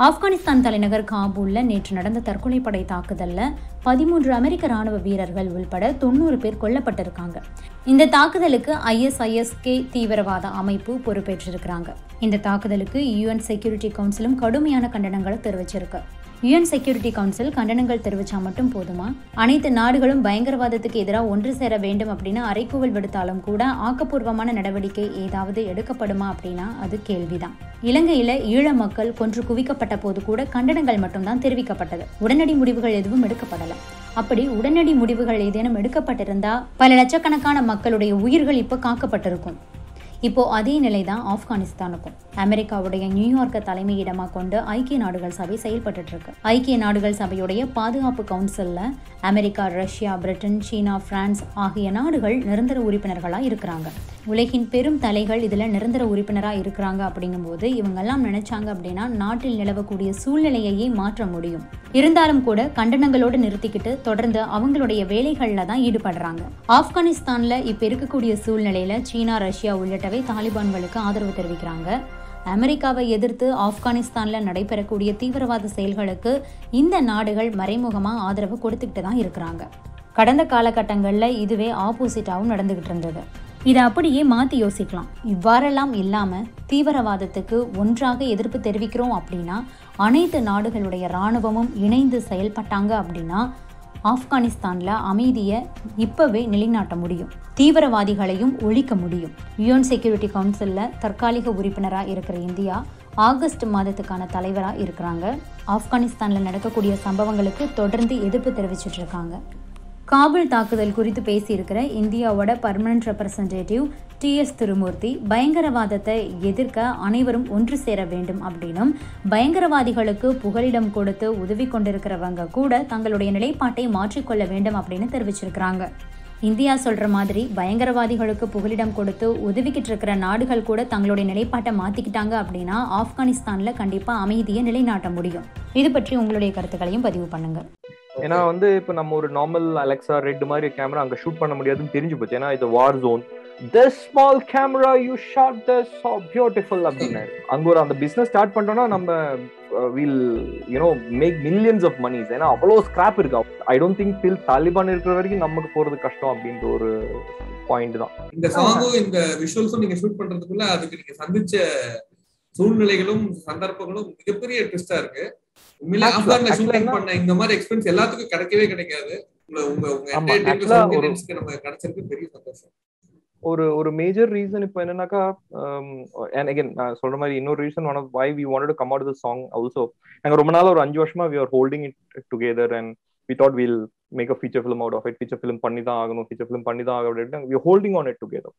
ஆப்கானிஸ்தான் தலைநகர் காபூல்ல நேற்று நடந்த தற்கொலைப்படை தாக்குதல்ல பதிமூன்று அமெரிக்க ராணுவ வீரர்கள் உள்பட தொண்ணூறு பேர் கொல்லப்பட்டிருக்காங்க இந்த தாக்குதலுக்கு ஐஎஸ்ஐஎஸ்கே தீவிரவாத அமைப்பு பொறுப்பேற்றிருக்கிறாங்க இந்த தாக்குதலுக்கு யுஎன் செக்யூரிட்டி கவுன்சிலும் கடுமையான கண்டனங்களை தெரிவிச்சிருக்கு யுஎன் செக்யூரிட்டி கவுன்சில் கண்டனங்கள் தெரிவிச்சா மட்டும் போதுமா அனைத்து நாடுகளும் பயங்கரவாதத்துக்கு எதிராக ஒன்று சேர வேண்டும் அப்படின்னு அறைகூவல் விடுத்தாலும் கூட ஆக்கப்பூர்வமான நடவடிக்கை ஏதாவது எடுக்கப்படுமா அப்படின்னா அது கேள்விதான் இலங்கையில ஈழ மக்கள் கொன்று குவிக்கப்பட்ட போது கூட கண்டனங்கள் மட்டும்தான் தெரிவிக்கப்பட்டது உடனடி முடிவுகள் எதுவும் எடுக்கப்படல அப்படி உடனடி முடிவுகள் ஏதேனும் எடுக்கப்பட்டிருந்தா பல லட்சக்கணக்கான மக்களுடைய உயிர்கள் இப்போ காக்கப்பட்டிருக்கும் இப்போ அதே நிலை தான் ஆப்கானிஸ்தானுக்கும் அமெரிக்காவுடைய நியூயார்க்கை தலைமையிடமா கொண்டு ஐக்கிய நாடுகள் சபை செயல்பட்டு இருக்கு ஐக்கிய நாடுகள் சபையுடைய பாதுகாப்பு கவுன்சில்ல America Russia Britain China France ஆகிய நாடுகள் நிரந்தர உறுப்பினர்களா இருக்கிறாங்க உலகின் பெரும் தலைகள் இதுல நிரந்தர உறுப்பினரா இருக்கிறாங்க அப்படிங்கும்போது இவங்கெல்லாம் நினைச்சாங்க அப்படின்னா நாட்டில் நிலவக்கூடிய சூழ்நிலையையே மாற்ற முடியும் இருந்தாலும் கூட கண்டனங்களோடு நிறுத்திக்கிட்டு தொடர்ந்து அவங்களுடைய வேலைகள்ல தான் ஈடுபடுறாங்க ஆப்கானிஸ்தான்ல இப்ப இருக்கக்கூடிய சூழ்நிலையில சீனா ரஷ்யா உள்ளிட்டவை தாலிபான்களுக்கு ஆதரவு தெரிவிக்கிறாங்க அமெரிக்காவை எதிர்த்து ஆப்கானிஸ்தான்ல நடைபெறக்கூடிய தீவிரவாத செயல்களுக்கு இந்த நாடுகள் மறைமுகமா ஆதரவு கொடுத்துக்கிட்டு தான் இருக்கிறாங்க கடந்த காலகட்டங்கள்ல இதுவே ஆப்போசிட்டாவும் நடந்துகிட்டு இருந்தது இதை அப்படியே மாற்றி யோசிக்கலாம் இவ்வாறெல்லாம் இல்லாமல் தீவிரவாதத்துக்கு ஒன்றாக எதிர்ப்பு தெரிவிக்கிறோம் அப்படின்னா அனைத்து நாடுகளுடைய இராணுவமும் இணைந்து செயல்பட்டாங்க அப்படின்னா ஆப்கானிஸ்தானில் அமைதியை இப்போவே நிலைநாட்ட முடியும் தீவிரவாதிகளையும் ஒழிக்க முடியும் யுஎன் செக்யூரிட்டி கவுன்சிலில் தற்காலிக உறுப்பினராக இருக்கிற இந்தியா ஆகஸ்ட் மாதத்துக்கான தலைவராக இருக்கிறாங்க ஆப்கானிஸ்தானில் நடக்கக்கூடிய சம்பவங்களுக்கு தொடர்ந்து எதிர்ப்பு தெரிவிச்சிட்டு இருக்காங்க காபுல் தாக்குதல் குறித்து பேசியிருக்கிற இந்தியாவோட permanent representative T S Tirumurti பயங்கரவாதத்தை எதிர்க்க அனைவரும் ஒன்று சேர வேண்டும் அப்படின்னும் பயங்கரவாதிகளுக்கு புகலிடம் கொடுத்து உதவி கொண்டிருக்கிறவங்க கூட தங்களுடைய நிலைப்பாட்டை மாற்றிக்கொள்ள வேண்டும் அப்படின்னு தெரிவிச்சிருக்கிறாங்க இந்தியா சொல்ற மாதிரி பயங்கரவாதிகளுக்கு புகலிடம் கொடுத்து உதவிக்கிட்டு இருக்கிற நாடுகள் கூட தங்களுடைய நிலைப்பாட்டை மாத்திக்கிட்டாங்க அப்படின்னா ஆப்கானிஸ்தான்ல கண்டிப்பா அமைதியை நிலைநாட்ட முடியும் இது பற்றி உங்களுடைய கருத்துக்களையும் பதிவு பண்ணுங்க ஏன்னா வந்து இப்ப நம்ம ஒரு நார்மல் அலெக்சா ரெட் மாதிரி கேமரா அங்க ஷூட் பண்ண முடியாதுன்னு தெரிஞ்சு போச்சு ஏன்னா இது war zone this small camera you shot this so beautiful அப்படின்னாரு அங்க ஒரு அந்த பிசினஸ் ஸ்டார்ட் பண்ணிட்டோம்னா நம்ம will you know make millions of moneys ஏன்னா அவ்வளோ ஸ்கிராப் இருக்கு I don't think till Taliban இருக்கிற வரைக்கும் நமக்கு போறது கஷ்டம் அப்படின்ற ஒரு பாயிண்ட் தான் இந்த சாங்கும் இந்த விஷுவல்ஸும் நீங்க ஷூட் பண்றதுக்குள்ள அதுக்கு நீங்க சந்திச்ச சூழ்நிலைகளும் சந்தர்ப்பங்களும் மிகப்பெரிய ட்விஸ்டா இருக்கு உண்மையிலே ஆப்கான்ல ஷூட்டிங் பண்ண இந்த மாதிரி எக்ஸ்பீரியன்ஸ் எல்லாத்துக்கும் கிடைக்கவே கிடைக்காது உங்க உங்க உங்க என்டர்டைன்மெண்ட் நம்ம கிடைச்சிருக்கு பெரிய சந்தோஷம் ஒரு ஒரு மேஜர் ரீசன் இப்போ என்னன்னாக்கா அண்ட் அகைன் நான் சொல்ற மாதிரி இன்னொரு reason one of why we wanted come out the song also நாங்க ரொம்ப நாள் ஒரு அஞ்சு வருஷமா we are holding it together and we thought will make a feature film out of it feature film பண்ணி தான் ஆகணும் ஃபீச்சர் ஃபிலிம் பண்ணி தான் ஆகணும் அப்படின்னு we holding on it together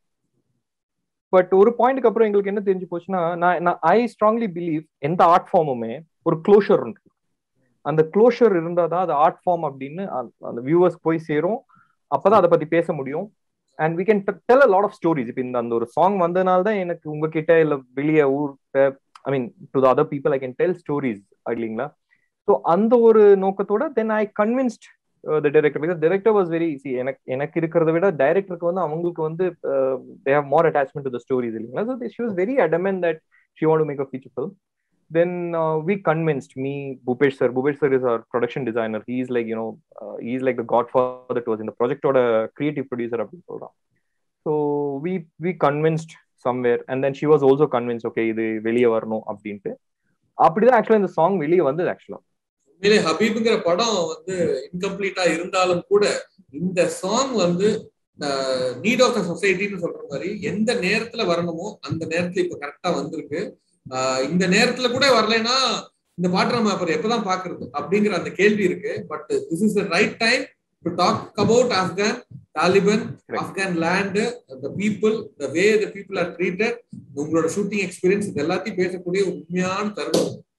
but ஒரு பாயிண்ட்க்கு அப்புறம் எங்களுக்கு என்ன தெரிஞ்சு போச்சுன்னா நான் ஐ ஸ்ட்ராங்லி பிலீவ் எந்த ஆர்ட் ஃபார்முமே ஒரு க்ளோஷர் இருக்கு அந்த க்ளோஷர் இருந்தால் தான் அது ஆர்ட் ஃபார்ம் அப்படின்னு அந்த வியூவர்ஸ் போய் சேரும் அப்பதான் அதை பத்தி பேச முடியும் and we can tell a lot of stories இப்போ இந்த அந்த ஒரு சாங் வந்தனால தான் எனக்கு உங்ககிட்ட இல்லை வெளியே ஊர் I mean to the other people I can tell stories இல்லைங்களா ஸோ அந்த ஒரு நோக்கத்தோட then I convinced the director because director was very சி எனக்கு எனக்கு இருக்கிறத விட டைரக்டருக்கு வந்து அவங்களுக்கு வந்து they have more attachment to the stories இல்லைங்களா so she was very adamant that she want to make a feature film then uh, we convinced me Bhupesh sir Bhupesh sir is our production designer he's like you know uh, he's like the godfather to us in the project or a creative producer அப்படின்னு சொல்றான் so we we convinced somewhere and then she was also convinced okay இது வெளியே வரணும் அப்படின்ட்டு அப்படிதான் ஆக்சுவலா இந்த song வெளியே வந்தது ஆக்சுவலா உண்மையிலே ஹபீப்ங்கிற படம் வந்து இன்கம்ப்ளீட்டா இருந்தாலும் கூட இந்த சாங் வந்து நீட் ஆஃப் த சொசைட்டின்னு சொல்ற மாதிரி எந்த நேரத்துல வரணுமோ அந்த நேரத்துல இப்ப கரெக்டா வந்திருக்கு இந்த நேரத்துல கூட வரலைன்னா இந்த பாட்டு நம்ம அப்புறம் எப்பதான் பாக்குறது அப்படிங்கிற அந்த கேள்வி இருக்கு but this is the right time to talk about Afghan Taliban Afghan land the people the way the people are treated உங்களோட ஷூட்டிங் எக்ஸ்பீரியன்ஸ் இது எல்லாத்தையும் பேசக்கூடிய உண்மையான தருணம்